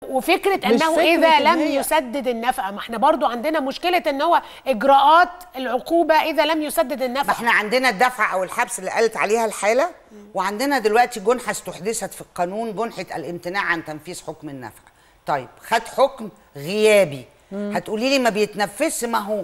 وفكره مش انه فكرة اذا إن لم هي- يسدد النفقه ما احنا برضو عندنا مشكله ان هو اجراءات العقوبه اذا لم يسدد ما النفقه احنا عندنا الدفع او الحبس اللي قالت عليها الحاله وعندنا دلوقتي جنحه استحدثت في القانون جنحه الامتناع عن تنفيذ حكم النفقه طيب خد حكم غيابي هتقولي لي ما بيتنفذش ما هو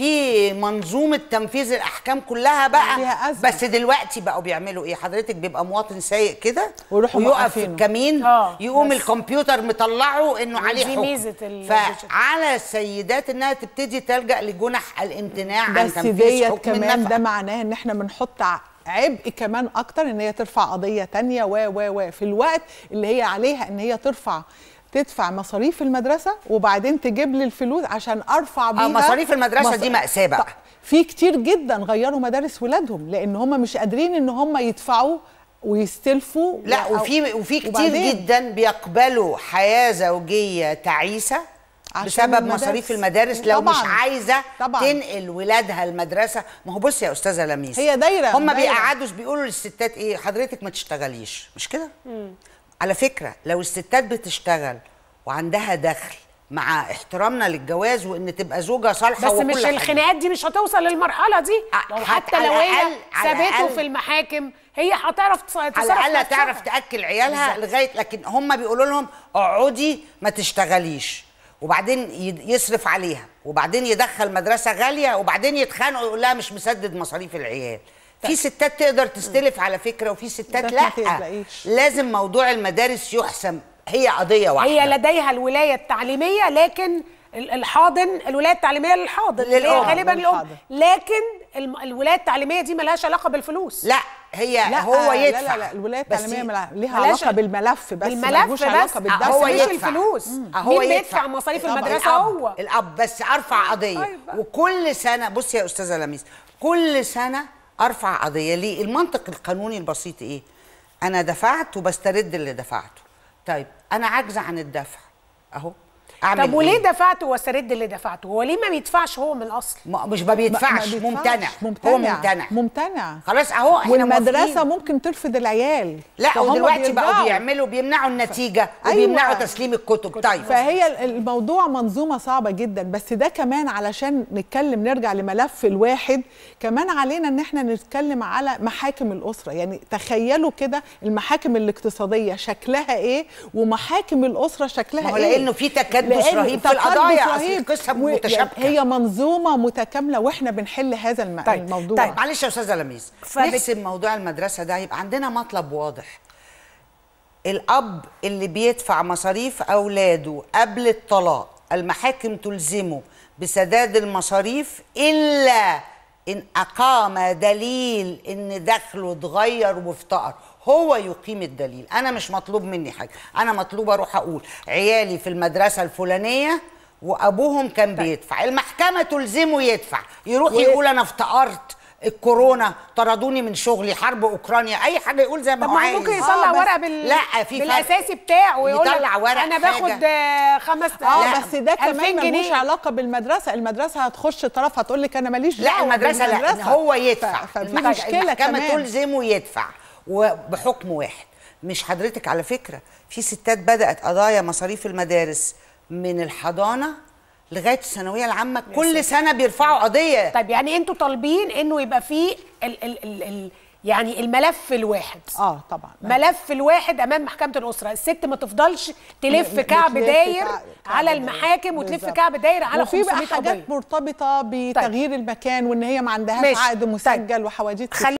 في منظومه تنفيذ الاحكام كلها بقى فيها أزمة. بس دلوقتي بقوا بيعملوا ايه حضرتك بيبقى مواطن سايق كده ويروحوا ويقف في موقفينه. الكمين آه، يقوم بس. الكمبيوتر مطلعه انه عليه ودي حكم ميزة ال- فعلى السيدات انها تبتدي تلجا لجنح الامتناع عن بس تنفيذ ديت حكم كمان النفقه ده معناه ان احنا بنحط ع- عبء كمان اكتر ان هي ترفع قضيه تانية و و و في الوقت اللي هي عليها ان هي ترفع تدفع مصاريف المدرسه وبعدين تجيب لي الفلوس عشان ارفع بيها مصاريف المدرسة دي مأساة بقى. طب في كتير جدا غيروا مدارس ولادهم لان هم مش قادرين ان هم يدفعوا ويستلفوا لا و- وفي وفي كتير وبعدين جدا بيقبلوا حياه زوجيه تعيسه عشان بسبب المدارس. مصاريف المدارس لو طبعاً. مش عايزه طبعاً. تنقل ولادها المدرسه ما هو بصي يا استاذه لميس هي دايرة- هم دايرة. بيقعدوا بيقولوا للستات ايه حضرتك ما تشتغليش مش كده على فكره لو الستات بتشتغل وعندها دخل مع احترامنا للجواز وان تبقى زوجه صالحه بس وكل مش حاجة. الخناقات دي مش هتوصل للمرحله دي ع- لو حت- حتى على لو هي الأقل- على سابته الأقل- في المحاكم هي هتعرف تص- على تصرف الاقل نفسها. تعرف تاكل عيالها لغايه لكن هم بيقولوا لهم اقعدي ما تشتغليش وبعدين ي- يصرف عليها وبعدين يدخل مدرسه غاليه وبعدين يتخانقوا يقول لها مش مسدد مصاريف العيال في ستات تقدر تستلف على فكره وفي ستات ستات لا ما تقلقيش. لازم موضوع المدارس يحسم هي قضيه واحده هي لديها الولايه التعليميه لكن ال- الحاضن الولايه التعليميه للحاضن اللي هي للأم، غالبا الام للحاضن. لكن الم- الولايه التعليميه دي ملهاش علاقه بالفلوس لا هي لا هو لا يدفع لا لا الولايه بس التعليميه ملا- ليها ملاش- علاقه بالملف بس بالملف ملهوش بس علاقه بالدفع هو مش يدفع. الفلوس مم. هو مين يدفع. بيدفع مصاريف طبعاً. المدرسه الأب هو الاب بس ارفع قضيه طيب بقى. وكل سنه بصي يا استاذه لميس كل سنه ارفع قضيه ليه المنطق القانوني البسيط ايه انا دفعت وبسترد اللي دفعته طيب انا عاجزه عن الدفع اهو اعمل طب وليه إيه؟ دفعته واسترد اللي دفعته هو ليه ما بيدفعش هو من الاصل ما- مش ما بيدفعش ما- ما ممتنع. بيدفعش. هو ممتنع ممتنع خلاص اهو احنا والمدرسه موافقين. ممكن ترفض العيال لا فهم ودلوقتي بقوا بيرجعوا. بيعملوا بيمنعوا النتيجه أيوة. وبيمنعوا تسليم الكتب طيب فهي ال- الموضوع منظومه صعبه جدا بس ده كمان علشان نتكلم نرجع لملف الواحد كمان علينا ان احنا نتكلم على محاكم الاسره يعني تخيلوا كده المحاكم الاقتصاديه شكلها ايه ومحاكم الاسره شكلها ما هو ايه لأنه في تكدس لأن رهيب في تكدس القضايا، أصل رهيب. القصة و- يعني متشابكة. هي منظومه متكامله واحنا بنحل هذا الم... طيب، الموضوع طيب. معلش يا استاذه لميس فبت- نحسم موضوع المدرسه ده يبقى عندنا مطلب واضح الاب اللي بيدفع مصاريف اولاده قبل الطلاق المحاكم تلزمه بسداد المصاريف الا ان اقام دليل ان دخله اتغير وافتقر هو يقيم الدليل انا مش مطلوب مني حاجه انا مطلوب اروح اقول عيالي في المدرسه الفلانيه وابوهم كان بيدفع المحكمه تلزمه يدفع يروح و- يقول انا افتقرت الكورونا طردوني من شغلي حرب اوكرانيا اي حاجه يقول زي ما طب هو ما هو عايز ممكن يطلع بس- ورقه بال لا، في فرق. بالاساسي بتاعه ويقول لك يطلع ورق انا باخد حاجة. آه، خمس اه لا، بس ده 2000 كمان ملوش جنيه. علاقه بالمدرسه المدرسه هتخش طرف هتقول لك انا ماليش لا دعوه المدرسه لا بالمدرسة. هو يدفع ف- ففي المح- مشكله المحكمه كمان تلزمه يدفع وبحكم واحد مش حضرتك على فكره في ستات بدات قضايا مصاريف المدارس من الحضانه لغايه الثانويه العامه كل سنه بيرفعوا قضيه طيب يعني انتوا طالبين انه يبقى فيه ال ال ال ال يعني الملف الواحد اه طبعا ملف الواحد امام محكمه الاسره الست ما تفضلش تلف م- كعب بتلف داير كعب- على كعب المحاكم داير. وتلف بالظبط. كعب داير على وفي بقى 500 حاجات قضيه مرتبطه بتغيير المكان وان هي ما عندهاش ماشي. عقد طيب. مسجل وحواديت خلي